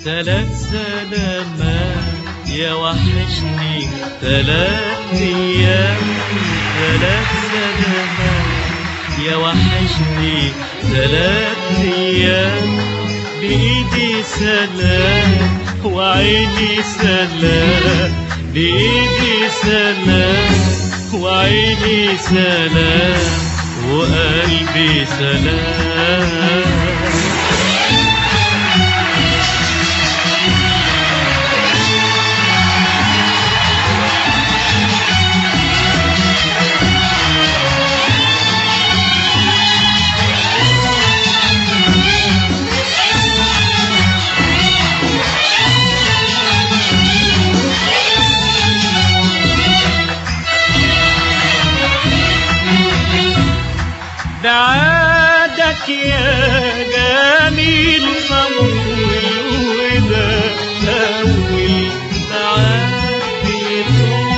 ثلاث سلامات يا وحشني ثلاث ايام ثلاث سلامات يا وحشني ثلاث ايام بايدي سلام وعيني سلام بايدي سلام وعيني سلام وقلبي سلام بعادك يا جميل طول وده أول بعاد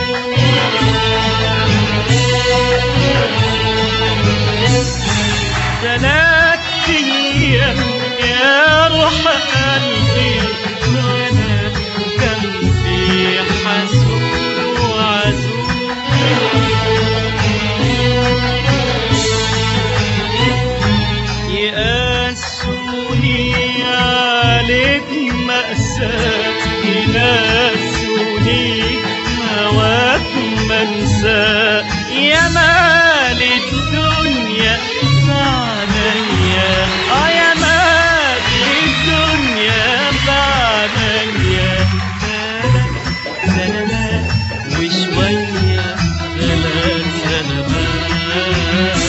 ثلاث أيام يا روح قلبي وأنا جنبي حسود وعزوز يقاسوني عليك مأساة ينسوني هواك منسى يا مال الدنيا بعديا اه يا مال الدنيا بعديا ثلاث سلامات وشوية ثلاث سلامات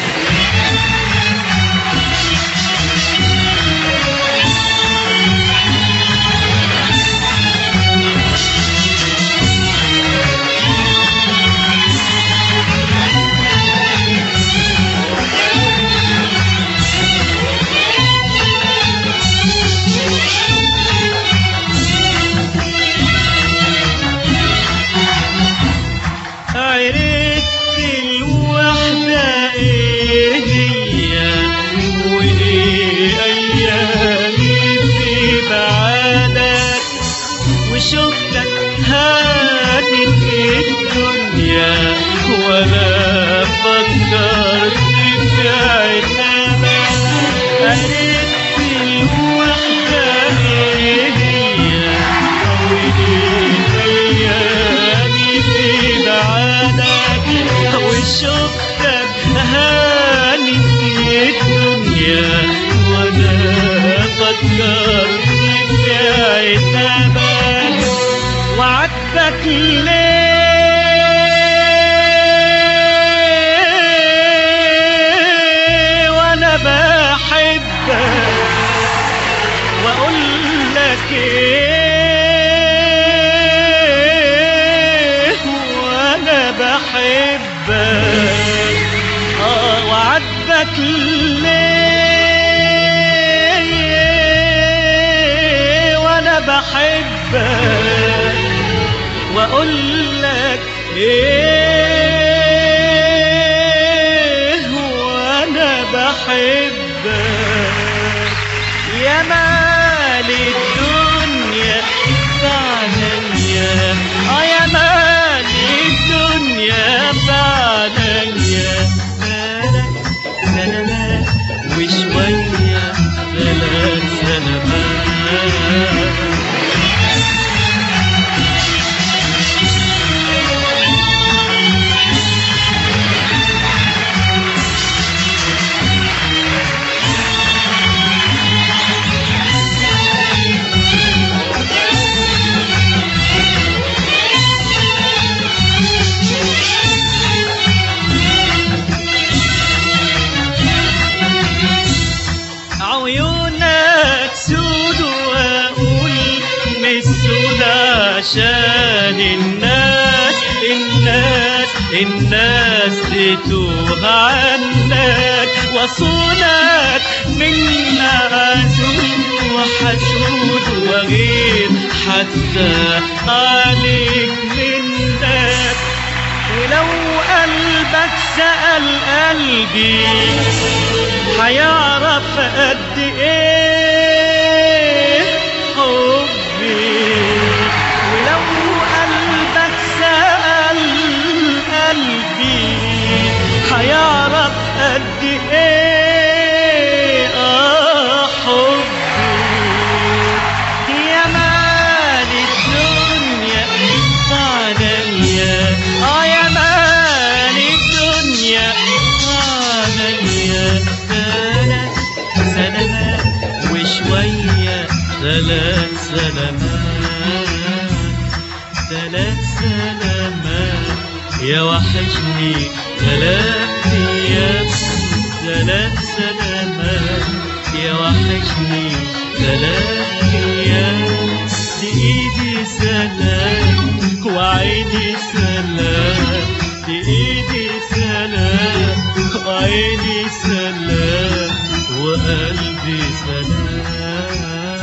عرفت الوحدة ايه هي وايه ايامي في بعدك وشفتك هادي في الدنيا ولا فكرت في عتابك عرفت الوحدة ايه هي وايه ايامي في بعدك وشفتك هاني في الدنيا وانا فكرت في عتابك وعاتبك ليه وانا بحبك واقول لك ايه وانا بحبك اه وعاتبك ليه وانا بحبك واقول لك ايه وانا بحبك يا مال الدنيا بعديا اه يا مال الدنيا بعديا ثلاث سلامات وشوية ثلاث سلامات عيونك سود واقول مش سود عشان الناس الناس الناس تتوه عنك وصولك من عزوز وحسود وغير حتى عليك منك ولو قلبك سأل قلبي هيعرف قد ايه سلامات ثلاث سلامات يا وحشني ثلاث ايام ثلاث سلامات يا وحشني ثلاث ايام بايدي سلام وعيني سلام بايدي سلام وعيني سلام وقلبي سلام